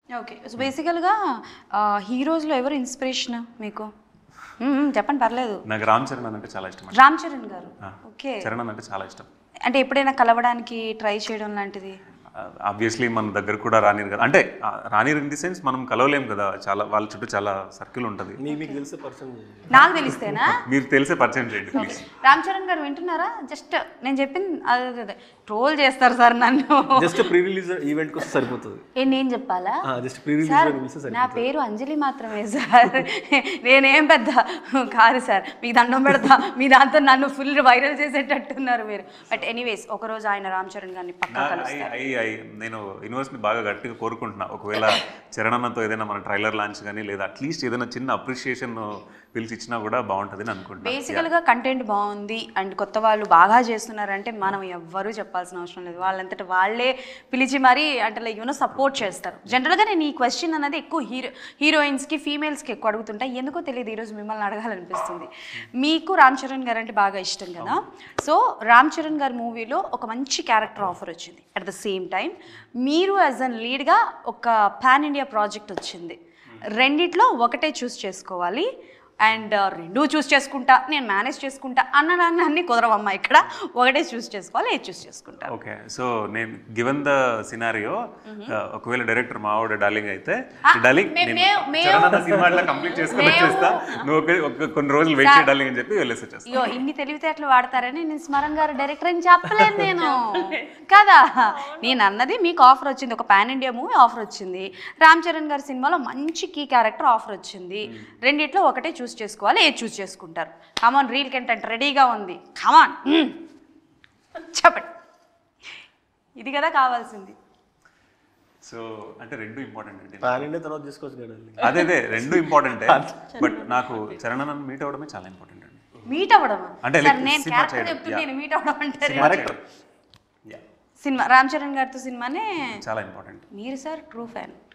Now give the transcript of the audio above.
Okay so బేసికల్గా హీరోస్లో ఎవరు inspiration మీకు మ్మ్, మ్మ్, చెప్పండి పర్లేదు నాకు రామ్ చరణ్ అన్న అంటే చాలా ఇష్టం అండి. రామ్ చరణ్ గారు ఆ. ఓకే చరణ్ అన్న అంటే చాలా ఇష్టం అంటే ఎప్పుడైనా కలవడానికి ట్రై చేయడం లాంటిది ఆబ్వియస్లీ మన దగ్గర కూడా రానిరు కదా అంటే ఆ, రానిరు ఇన్ ది సెన్స్ మనం కలవలేం కదా చాలా వాళ్ళ చుట్టూ చాలా సర్కిల్ ఉంటుంది మీకు మీకు తెలిసే పర్సన్ నాకు తెలిస్తేనా మీరు తెలిసే పరిచయం చేయండి ప్లీజ్ రామ్ చరణ్ గారు వింటున్నారా జస్ట్ నేను చెప్పింది అదే అదే, అదే ట్రోల్ చేస్తారు సార్ నన్ను జస్ట్ ప్రీ రిలీజ్ ఈవెంట్కి వస్తే సరిపోతుంది ఏ నేను చెప్పాలా జస్ట్ ప్రీ రిలీజ్ సార్ పిలిస్తే సరిపోతుంది నా పేరు అంజలి మాత్రమే సార్ నేనేం పెద్ద కాదు సార్ మీ దండం పెడతా మీ దాంతో నన్ను ఫుల్ వైరల్ చేసేటట్టున్నారు మీరు బట్ ఎనీవేస్ ఒకరోజు ఆయన రామ్ చరణ్ గారిని పక్కా కలుస్తారు ఐ ఐ నేను యూనివర్స్ని బాగా గట్టిగా కోరుకుంటున్నా ఒకవేళ చరణన్నతో ఏదైనా మన ట్రైలర్ లాంచ్ కానీ లేదా అట్లీస్ట్ ఏదైనా చిన్న అప్రిషియేషన్ పిలిచి ఇచ్చినా కూడా బాగుంటుందని అనుకుంటున్నాను బేసికల్గా కంటెంట్ బాగుంది అండ్ కొత్త వాళ్ళు బాగా చేస్తున్నారంటే మనం ఎవ్వరూ చెప్పాల్సిన అవసరం లేదు వాళ్ళంతట వాళ్ళే పిలిచి మరీ అంటే లైక్ యూనో సపోర్ట్ చేస్తారు జనరల్గా నేను ఈ క్వశ్చన్ అనేది ఎక్కువ హీరో హీరోయిన్స్కి ఫీమేల్స్కి ఎక్కువ అడుగుతుంటా ఎందుకో తెలియదు ఈరోజు మిమ్మల్ని అడగాలనిపిస్తుంది మీకు రామ్ చరణ్ గారు అంటే బాగా ఇష్టం కదా సో రామ్ చరణ్ గారి మూవీలో ఒక మంచి క్యారెక్టర్ ఆఫర్ వచ్చింది అట్ ద సేమ్ టైం మీరు యాజ్ అన్ లీడ్గా ఒక పాన్ ఇండియా ప్రాజెక్ట్ వచ్చింది రెండిట్లో ఒకటే చూస్ చేసుకోవాలి అండ్ రెండూ చూస్ చేసుకుంటా నేను మేనేజ్ చేసుకుంటా అన్న నాన్న అన్ని కుదరవమ్మా ఇక్కడ ఒకటే చూస్ చేసుకోవాలి ఏది చూస్ చేసుకుంటా ఓకే సో నేను గివెన్ ద సినారియో ఒకవేళ డైరెక్టర్ మావాడు డార్లింగ్ అయితే డార్లింగ్ మే- నేను మే- మేము- చరణ్ సినిమా ఇట్లా కంప్లీట్ చేసుకొని వచ్చేస్తా నువ్వు ఒక- ఒక కొన్ని రోజులు వెయిట్ చేయ డార్లింగ్ అని చెప్పి వెళ్ళేసి వచ్చేస్తా అయ్యో ఇన్ని తెలివితేటలు వాడతారని నేను స్మరణ్ గారు డైరెక్టర్ అని చెప్పలేదు నేను కదా నేను అన్నది మీకు ఆఫర్ వచ్చింది ఒక పాన్ ఇండియా మూవీ ఆఫర్ వచ్చింది రామ్ చరణ్ గారి సినిమాలో మంచి కీ క్యారెక్టర్ ఆఫర్ వచ్చింది రెండిట్లో ఒకటే చూస్ చేసుకోవాలి ఏది చూస్ చేసుకుంటారు కమాన్ రీల్ కంటెంట్ రెడీగా ఉంది కమాన్ చెప్పండి ఇది కదా కావాల్సింది సో అంటే రెండు ఇంపార్టెంట్ అండి పాన్ ఇండియా తర్వాత చేసుకోవచ్చు కదా అదే అదే రెండు ఇంపార్టెంటే బట్ నాకు చరణ్ అన్న మీట్ అవ్వడమే చాలా ఇంపార్టెంట్ అండి మీట్ అవ్వడమా అంటే సార్ like నేను సినిమా క్యారెక్టర్ చేయడం, చెప్తుంది yeah. నేను మీట్ అవ్వడం అంటే క్యారెక్టర్ సినిమా రామ్ చరణ్ గారితో సినిమానే చాలా ఇంపార్టెంట్ మీరు సార్ ట్రూ ఫ్యాన్